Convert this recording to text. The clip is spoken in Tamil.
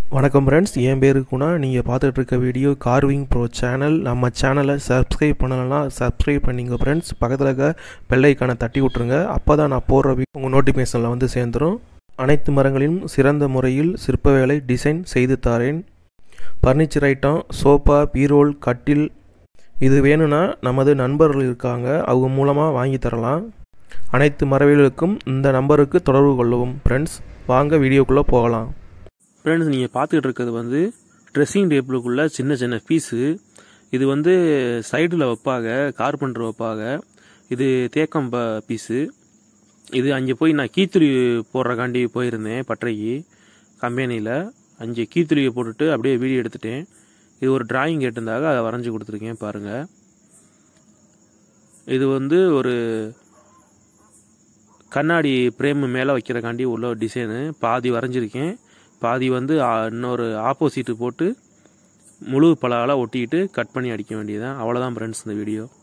வணக்கம் ஃப்ரெண்ட்ஸ் என் பேரு குணா நீங்கள் பார்த்துட்டு இருக்க வீடியோ கார்விங் ப்ரோ சேனல் நம்ம சேனலை சப்ஸ்கிரைப் பண்ணலைன்னா சப்ஸ்கிரைப் பண்ணிங்க ஃப்ரெண்ட்ஸ் பக்கத்தில் இருக்க பெல்லைக்கான தட்டி விட்ருங்க அப்போ தான் நான் போடுற வீ உங்கள் நோட்டிஃபிகேஷனில் வந்து சேர்ந்துடும் அனைத்து மரங்களிலும் சிறந்த முறையில் சிற்ப வேலை டிசைன் செய்து தாரேன் ஃபர்னிச்சர் ஐட்டம் சோஃபா பீரோல் கட்டில் இது வேணும்னா நமது நண்பர்கள் இருக்காங்க அவங்க மூலமாக வாங்கி தரலாம் அனைத்து மரவியலுக்கும் இந்த நம்பருக்கு தொடர்பு கொள்ளவும் ஃப்ரெண்ட்ஸ் வாங்க வீடியோக்குள்ளே போகலாம் ஃப்ரெண்ட்ஸ் நீங்கள் பார்த்துக்கிட்டு இருக்கிறது வந்து ட்ரெஸ்ஸிங் டேபிளுக்குள்ள சின்ன சின்ன பீஸு இது வந்து சைடில் வைப்பாங்க கார்பெண்டர் வைப்பாங்க இது தேக்கம் ப பீஸு இது அங்கே போய் நான் கீத்துளி போடுறக்காண்டி போயிருந்தேன் பட்டறைக்கு கம்பெனியில் அங்கே கீத்துளியை போட்டுட்டு அப்படியே வீடியோ எடுத்துட்டேன் இது ஒரு டிராயிங் கேட்டிருந்தாங்க அதை வரைஞ்சி கொடுத்துருக்கேன் பாருங்கள் இது வந்து ஒரு கண்ணாடி பிரேம் மேலே வைக்கிறக்காண்டி உள்ள ஒரு டிசைனு பாதி வரைஞ்சிருக்கேன் பாதி வந்து ஆ, இன்னொரு ஆப்போசிட்டு போட்டு முழு பலாலாம் ஒட்டிக்கிட்டு கட் பண்ணி அடிக்க வேண்டியதுதான் அவ்வளோதான் ஃப்ரெண்ட்ஸ் இந்த வீடியோ